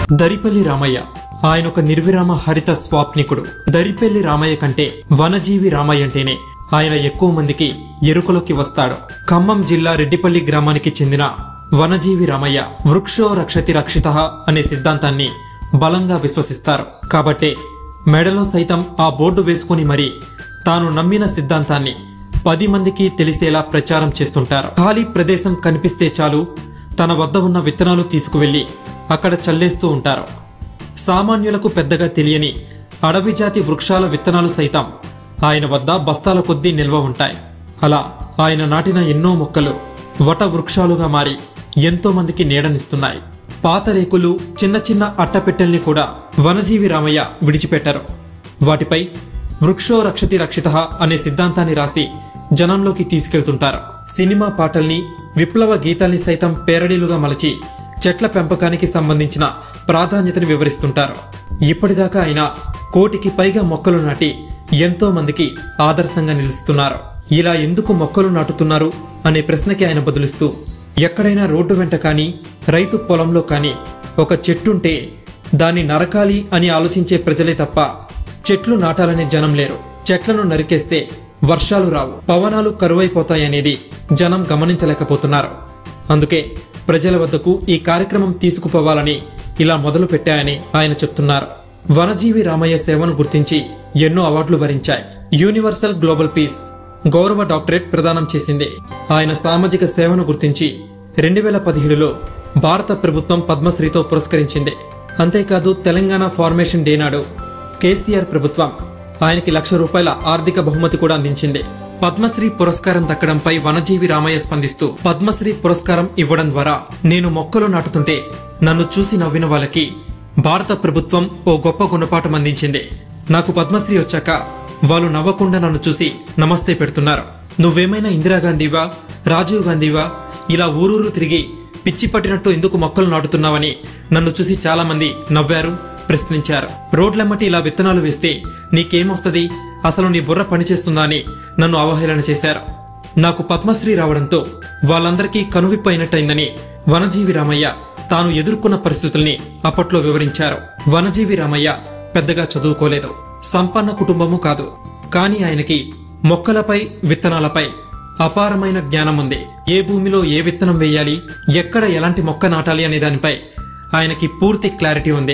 దరిపల్లి రామయ్య ఆయన ఒక నిర్విరామ హరిత స్వాప్నికుడు దరిపల్లి రామయ్య కంటే వనజీవి రామయ్య అంటేనే ఆయన ఎక్కువ మందికి ఎరుకలోకి వస్తాడు ఖమ్మం జిల్లా రెడ్డిపల్లి గ్రామానికి చెందిన వనజీవి రామయ్య వృక్షో రక్షతి రక్షిత అనే సిద్ధాంతాన్ని బలంగా విశ్వసిస్తారు కాబట్టే మెడలో సైతం ఆ బోర్డు వేసుకుని మరీ తాను నమ్మిన సిద్ధాంతాన్ని పది మందికి తెలిసేలా ప్రచారం చేస్తుంటారు ఖాళీ ప్రదేశం కనిపిస్తే చాలు తన వద్ద ఉన్న విత్తనాలు తీసుకువెళ్లి అక్కడ చల్లేస్తూ ఉంటారు సామాన్యులకు పెద్దగా తెలియని అడవి జాతి వృక్షాల విత్తనాలు సైతం ఆయన వద్ద బస్తాల కొద్దీ నిల్వ ఉంటాయి అలా ఆయన నాటిన ఎన్నో మొక్కలు వట వృక్షాలుగా మారి ఎంతో మందికి నీడనిస్తున్నాయి పాత రేకులు చిన్న చిన్న అట్టపెట్టెల్ని కూడా వనజీవి రామయ్య విడిచిపెట్టారు వాటిపై వృక్షో రక్షతి రక్షిత అనే సిద్ధాంతాన్ని రాసి జనంలోకి తీసుకెళ్తుంటారు సినిమా పాటల్ని విప్లవ గీతాల్ని సైతం పేరడీలుగా మలచి చెట్ల పెంపకానికి సంబంధించిన ప్రాధాన్యతని వివరిస్తుంటారు ఇప్పటిదాకా ఆయన కోటికి పైగా మొక్కలు నాటి ఎంతో మందికి ఆదర్శంగా నిలుస్తున్నారు ఇలా ఎందుకు మొక్కలు నాటుతున్నారు అనే ప్రశ్నకి ఆయన బదులిస్తూ ఎక్కడైనా రోడ్డు వెంట కానీ రైతు పొలంలో కానీ ఒక చెట్టుంటే దాన్ని నరకాలి అని ఆలోచించే ప్రజలే తప్ప చెట్లు నాటాలనే జనం లేరు చెట్లను నరికేస్తే వర్షాలు రావు పవనాలు కరువైపోతాయనేది జనం గమనించలేకపోతున్నారు అందుకే ప్రజల వద్దకు ఈ కార్యక్రమం తీసుకుపోవాలని ఇలా మొదలు పెట్టాయని ఆయన చెప్తున్నారు వనజీవి రామయ్య సేవను గుర్తించి ఎన్నో అవార్డులు వరించాయి యూనివర్సల్ గ్లోబల్ పీస్ గౌరవ డాక్టరేట్ ప్రదానం చేసింది ఆయన సామాజిక సేవను గుర్తించి రెండు వేల పదిహేడులో భారత ప్రభుత్వం పద్మశ్రీతో పురస్కరించింది అంతేకాదు తెలంగాణ ఫార్మేషన్ డే నాడు కేసీఆర్ ప్రభుత్వం ఆయనకి లక్ష రూపాయల ఆర్థిక బహుమతి కూడా అందించింది పద్మశ్రీ పురస్కారం దక్కడంపై వనజీవి రామయ్య స్పందిస్తూ పద్మశ్రీ పురస్కారం ఇవ్వడం ద్వారా నేను మొక్కలు నాటుతుంటే నన్ను చూసి నవ్విన వాళ్ళకి భారత ప్రభుత్వం ఓ గొప్ప గుణపాఠం అందించింది నాకు పద్మశ్రీ వచ్చాక వాళ్ళు నవ్వకుండా నన్ను చూసి నమస్తే పెడుతున్నారు నువ్వేమైనా ఇందిరాగాంధీవా రాజీవ్ గాంధీవా ఇలా ఊరూరు తిరిగి పిచ్చి పట్టినట్టు ఎందుకు మొక్కలు నాటుతున్నావని నన్ను చూసి చాలా మంది నవ్వారు ప్రశ్నించారు రోడ్లమ్మటి ఇలా విత్తనాలు వేస్తే నీకేమొస్తుంది అసలు నీ బుర్ర పనిచేస్తుందా అని నన్ను అవహేళన చేశారు నాకు పద్మశ్రీ రావడంతో వాళ్ళందరికీ కనువిప్పు అయినట్టయిందని వనజీవి రామయ్య తాను ఎదుర్కొన్న పరిస్థితుల్ని అప్పట్లో వివరించారు వనజీవి రామయ్య పెద్దగా చదువుకోలేదు సంపన్న కుటుంబము కాదు కానీ ఆయనకి మొక్కలపై విత్తనాలపై అపారమైన జ్ఞానం ఉంది ఏ భూమిలో ఏ విత్తనం వేయాలి ఎక్కడ ఎలాంటి మొక్క నాటాలి అనే దానిపై ఆయనకి పూర్తి క్లారిటీ ఉంది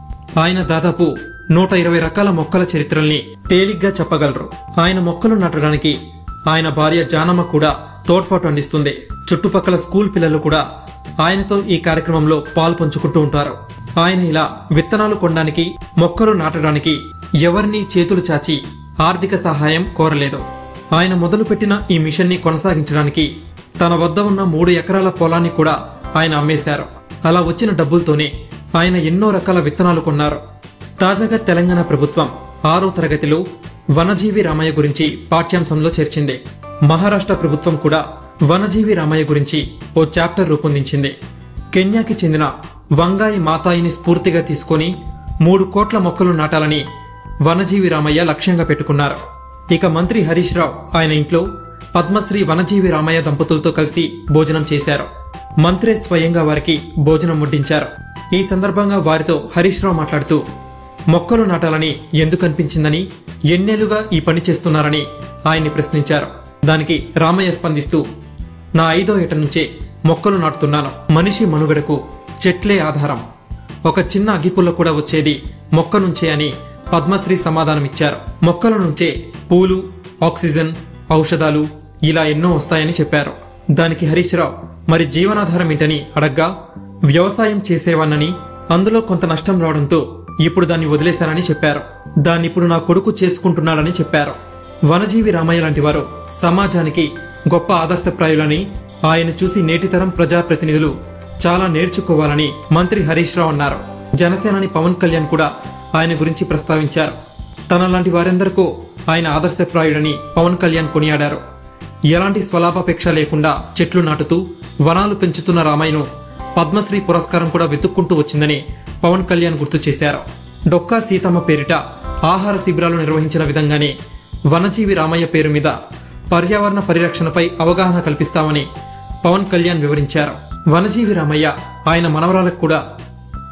ఆయన దాదాపు నూట ఇరవై రకాల మొక్కల చరిత్రల్ని తేలిగ్గా చెప్పగలరు ఆయన మొక్కలు నాటడానికి ఆయన భార్య జానమ్మ కూడా తోడ్పాటు అందిస్తుంది చుట్టుపక్కల స్కూల్ పిల్లలు కూడా ఆయనతో ఈ కార్యక్రమంలో పాలు పంచుకుంటూ ఉంటారు ఆయన ఇలా విత్తనాలు కొనడానికి మొక్కలు నాటడానికి ఎవరినీ చేతులు చాచి ఆర్థిక సహాయం కోరలేదు ఆయన మొదలుపెట్టిన ఈ మిషన్ని కొనసాగించడానికి తన వద్ద ఉన్న మూడు ఎకరాల పొలాన్ని కూడా ఆయన అమ్మేశారు అలా వచ్చిన డబ్బులతోనే ఆయన ఎన్నో రకాల విత్తనాలు కొన్నారు తాజాగా తెలంగాణ ప్రభుత్వం ఆరో తరగతిలో వనజీవి రామయ్య గురించి పాఠ్యాంశంలో చేర్చింది మహారాష్ట్ర ప్రభుత్వం కూడా వనజీవి రామయ్య గురించి ఓ చాప్టర్ రూపొందించింది కెన్యాకి చెందిన వంగాయి మాతాయిని స్ఫూర్తిగా తీసుకొని మూడు కోట్ల మొక్కలు నాటాలని వనజీవి రామయ్య లక్ష్యంగా పెట్టుకున్నారు ఇక మంత్రి హరీష్ రావు ఆయన ఇంట్లో పద్మశ్రీ వనజీవి రామయ్య దంపతులతో కలిసి భోజనం చేశారు మంత్రే స్వయంగా వారికి భోజనం వడ్డించారు ఈ సందర్భంగా వారితో హరీష్ రావు మాట్లాడుతూ మొక్కలు నాటాలని ఎందుకు అనిపించిందని ఎన్నేళ్లుగా ఈ పని చేస్తున్నారని ఆయన్ని ప్రశ్నించారు దానికి రామయ్య స్పందిస్తూ నా ఐదో ఏట నుంచే మొక్కలు నాటుతున్నాను మనిషి మనుగడకు చెట్లే ఆధారం ఒక చిన్న అగ్గిపుల్ల కూడా వచ్చేది మొక్క నుంచే అని పద్మశ్రీ సమాధానమిచ్చారు మొక్కల నుంచే పూలు ఆక్సిజన్ ఔషధాలు ఇలా ఎన్నో వస్తాయని చెప్పారు దానికి హరీష్ రావు మరి జీవనాధారం ఏంటని అడగ్గా వ్యవసాయం చేసేవాన్నని అందులో కొంత నష్టం రావడంతో ఇప్పుడు దాన్ని వదిలేశానని చెప్పారు దాన్ని ఇప్పుడు నా కొడుకు చేసుకుంటున్నాడని చెప్పారు వనజీవి రామయ్య లాంటి వారు సమాజానికి గొప్ప ఆదర్శప్రాయులని ఆయన చూసి నేటితరం ప్రజాప్రతినిధులు చాలా నేర్చుకోవాలని మంత్రి హరీష్ రావు అన్నారు జనసేనాని పవన్ కళ్యాణ్ కూడా ఆయన గురించి ప్రస్తావించారు తనలాంటి వారందరికీ ఆయన ఆదర్శప్రాయుడని పవన్ కళ్యాణ్ కొనియాడారు ఎలాంటి స్వలాభాపేక్ష లేకుండా చెట్లు నాటుతూ వనాలు పెంచుతున్న రామయ్యను పద్మశ్రీ పురస్కారం కూడా వెతుక్కుంటూ వచ్చిందని పవన్ కళ్యాణ్ గుర్తు చేశారు డొక్కా సీతమ్మ పేరిట ఆహార శిబిరాలు నిర్వహించిన విధంగానే వనజీవి రామయ్య పేరు మీద పర్యావరణ పరిరక్షణపై అవగాహన కల్పిస్తామని పవన్ కళ్యాణ్ వివరించారు వనజీవి రామయ్య ఆయన మనవరాలకు కూడా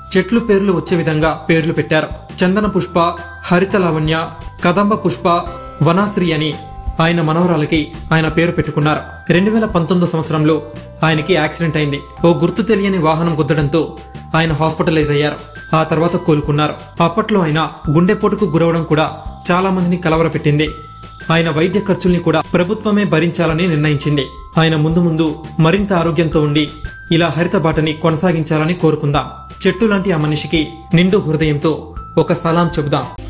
చెట్లు పేర్లు వచ్చే విధంగా పేర్లు పెట్టారు చందన పుష్ప హరిత లావణ్య కదంబ పుష్ప వనాశ్రీ అని ఆయన మనవరాలకి ఆయన పేరు పెట్టుకున్నారు రెండు వేల పంతొమ్మిదో సంవత్సరంలో ఆయనకి యాక్సిడెంట్ అయింది ఓ గుర్తు తెలియని వాహనం గుద్దడంతో ఆయన హాస్పిటలైజ్ అయ్యారు ఆ తర్వాత కోలుకున్నారు అప్పట్లో ఆయన గుండెపోటుకు గురవడం కూడా చాలా మందిని కలవరపెట్టింది ఆయన వైద్య ఖర్చుల్ని కూడా ప్రభుత్వమే భరించాలని నిర్ణయించింది ఆయన ముందు ముందు మరింత ఆరోగ్యంతో ఉండి ఇలా హరిత బాటని కొనసాగించాలని కోరుకుందాం చెట్టు లాంటి ఆ మనిషికి నిండు హృదయంతో ఒక సలాం చెబుదాం